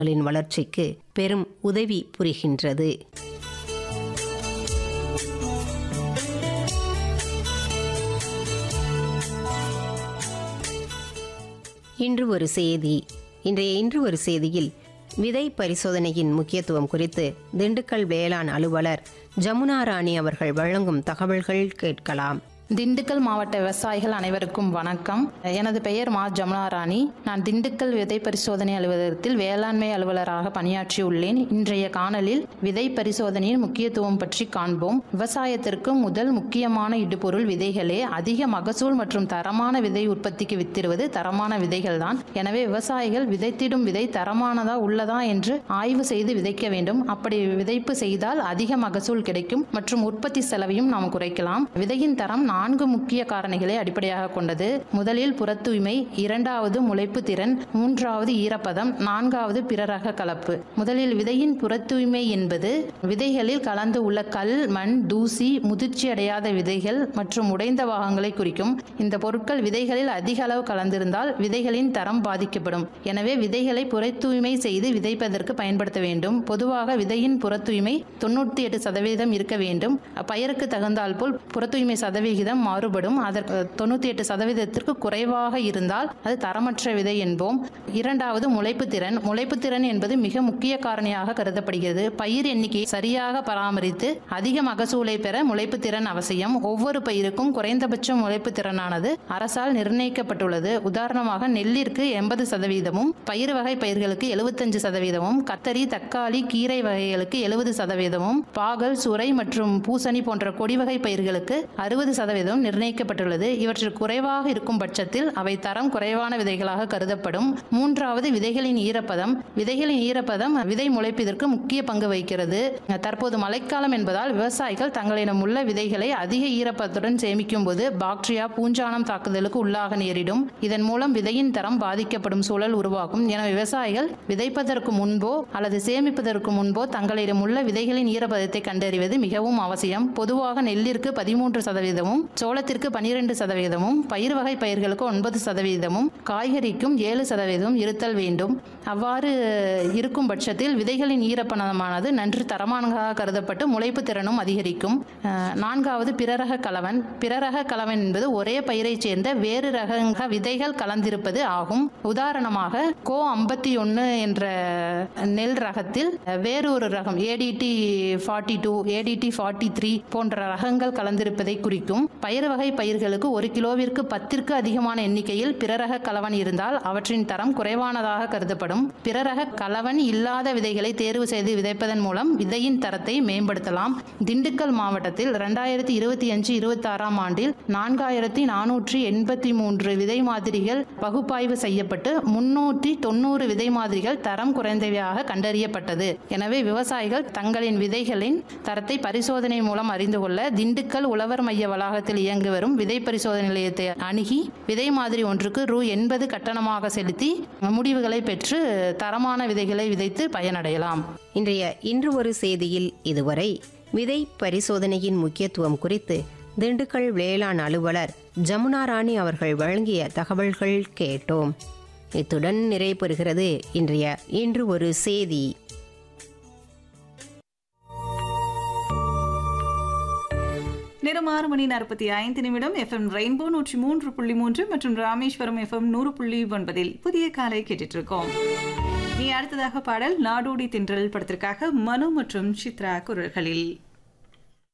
களின் வளர்ச்சிக்கு பெரும் உதவி புரிகின்றது இன்று ஒரு செய்தி இன்றைய இன்று ஒரு செய்தியில் விதை பரிசோதனையின் முக்கியத்துவம் குறித்து திண்டுக்கல் வேளாண் அலுவலர் ஜமுனா ராணி அவர்கள் வழங்கும் தகவல்கள் கேட்கலாம் திண்டுக்கல் மாவட்ட விவசாயிகள் அனைவருக்கும் வணக்கம் எனது பெயர் மா ஜமுனா ராணி நான் திண்டுக்கல் விதை பரிசோதனை அலுவலகத்தில் வேளாண்மை அலுவலராக பணியாற்றியுள்ளேன் இன்றைய காணலில் விதை பரிசோதனையின் முக்கியத்துவம் பற்றி காண்போம் விவசாயத்திற்கு முதல் முக்கியமான இடுபொருள் விதைகளே அதிக மகசூல் மற்றும் தரமான விதை உற்பத்திக்கு வித்திடுவது தரமான விதைகள் தான் எனவே விவசாயிகள் விதைத்திடும் விதை தரமானதா உள்ளதா என்று ஆய்வு செய்து விதைக்க வேண்டும் அப்படி விதைப்பு செய்தால் அதிக மகசூல் கிடைக்கும் மற்றும் உற்பத்தி செலவையும் நாம் குறைக்கலாம் விதையின் தரம் நான்கு முக்கிய காரணிகளை அடிப்படையாக கொண்டது முதலில் புறத்தூய்மை இரண்டாவது முளைப்பு திறன் மூன்றாவது ஈரப்பதம் நான்காவது பிற ரக கலப்பு முதலில் விதையின் புறத்தூய்மை என்பது விதைகளில் கலந்து உள்ள கல் மண் தூசி முதிர்ச்சி அடையாத விதைகள் மற்றும் உடைந்த பாகங்களை குறிக்கும் இந்த பொருட்கள் விதைகளில் அதிக அளவு கலந்திருந்தால் விதைகளின் தரம் பாதிக்கப்படும் எனவே விதைகளை புறத்தூய்மை செய்து விதைப்பதற்கு பயன்படுத்த வேண்டும் பொதுவாக விதையின் புறத்தூய்மை தொண்ணூற்றி எட்டு சதவீதம் இருக்க வேண்டும் பயிருக்கு தகுந்தால் போல் புறத்தூய்மை சதவிகிதம் மாறுபடும் அதற்கு தொண்ணூற்றி எட்டு சதவீதத்திற்கு குறைவாக இருந்தால் அது தரமற்ற விதை என்போம் இரண்டாவது முளைப்பு திறன் முளைப்பு திறன் என்பது மிக முக்கிய காரணியாக கருதப்படுகிறது பயிர் எண்ணிக்கையை சரியாக பராமரித்து அதிக மகசூலை பெற முளைப்பு திறன் அவசியம் ஒவ்வொரு பயிருக்கும் குறைந்தபட்ச முளைப்பு திறனானது அரசால் நிர்ணயிக்கப்பட்டுள்ளது உதாரணமாக நெல்லிற்கு எண்பது சதவீதமும் பயிர் வகை பயிர்களுக்கு எழுபத்தஞ்சு சதவீதமும் கத்தரி தக்காளி கீரை வகைகளுக்கு எழுபது சதவீதமும் பாகல் சுரை மற்றும் பூசணி போன்ற கொடி வகை பயிர்களுக்கு அறுபது சதவீதம் நிர்ணயிக்கப்பட்டுள்ளது இவற்றில் குறைவாக இருக்கும் பட்சத்தில் அவை தரம் குறைவான விதைகளாக கருதப்படும் மூன்றாவது விதைகளின் ஈரப்பதம் விதைகளின் ஈரப்பதம் விதை முளைப்பதற்கு முக்கிய பங்கு வகிக்கிறது தற்போது மழைக்காலம் என்பதால் விவசாயிகள் தங்களிடம் உள்ள விதைகளை அதிக ஈரப்பதத்துடன் சேமிக்கும் போது பாக்டீரியா பூஞ்சானம் தாக்குதலுக்கு உள்ளாக நேரிடும் இதன் மூலம் விதையின் தரம் பாதிக்கப்படும் சூழல் உருவாகும் என விவசாயிகள் விதைப்பதற்கு முன்போ அல்லது சேமிப்பதற்கு முன்போ தங்களிடம் உள்ள விதைகளின் ஈரப்பதத்தை கண்டறிவது மிகவும் அவசியம் பொதுவாக நெல்லிற்கு பதிமூன்று சதவீதமும் சோளத்திற்கு பனிரெண்டு சதவீதமும் பயிர் வகை பயிர்களுக்கு ஒன்பது சதவீதமும் காய்கறிக்கும் ஏழு சதவீதம் இருத்தல் வேண்டும் அவ்வாறு இருக்கும் பட்சத்தில் விதைகளின் ஈரப்பதமானது நன்று தரமானதாக கருதப்பட்டு முளைப்பு திறனும் அதிகரிக்கும் அஹ், நான்காவது பிறரக கலவன் பிறரக கலவன் என்பது ஒரே பயிரைச் சேர்ந்த வேறு ரக விதைகள் கலந்திருப்பது ஆகும் உதாரணமாக கோ ஐம்பத்தி ஒன்று என்ற நெல் ரகத்தில் வேறொரு ரகம் ADT forty two ADT forty three போன்ற ரகங்கள் கலந்திருப்பதை குறிக்கும் பயிர் வகை பயிர்களுக்கு ஒரு கிலோவிற்கு பத்திற்கு அதிகமான எண்ணிக்கையில் பிறரக கலவன் இருந்தால் அவற்றின் தரம் குறைவானதாக கருதப்படும் பிறரக கலவன் இல்லாத விதைகளை தேர்வு செய்து விதைப்பதன் மூலம் விதையின் தரத்தை மேம்படுத்தலாம் திண்டுக்கல் மாவட்டத்தில் ரெண்டாயிரத்தி இருபத்தி அஞ்சு இருபத்தி ஆறாம் ஆண்டில் நான்காயிரத்தி நானூற்றி எண்பத்தி மூன்று விதை மாதிரிகள் பகுப்பாய்வு செய்யப்பட்டு முன்னூற்றி தொண்ணூறு விதை மாதிரிகள் தரம் குறைந்தவையாக கண்டறியப்பட்டது எனவே விவசாயிகள் தங்களின் விதைகளின் தரத்தை பரிசோதனை மூலம் அறிந்து கொள்ள திண்டுக்கல் உழவர் மைய வளாகத்தில் இயங்கி வரும் விதை பரிசோதனை நிலையத்தை அணுகி விதை மாதிரி ஒன்றுக்கு ரூ எண்பது கட்டணமாக செலுத்தி முடிவுகளை பெற்று தரமான விதைகளை விதைத்து பயனடையலாம் இன்றைய இன்று ஒரு செய்தியில் இதுவரை விதை பரிசோதனையின் முக்கியத்துவம் குறித்து திண்டுக்கல் வேளாண் அலுவலர் ஜமுனா ராணி அவர்கள் வழங்கிய தகவல்கள் கேட்டோம் இத்துடன் நிறைவு பெறுகிறது இன்றைய இன்று ஒரு செய்தி நேரம் ஆறு மணி நாற்பத்தி ஐந்து நிமிடம் எஃப்எம் ரெயின்போ நூற்றி மூன்று புள்ளி மூன்று மற்றும் ராமேஸ்வரம் எஃப்எம் நூறு புள்ளி ஒன்பதில் புதிய காலை கேட்டுட்டு இருக்கோம் நீ அடுத்ததாக பாடல் நாடோடி தின்றல் படத்திற்காக மனு மற்றும் சித்ரா குரல்களில்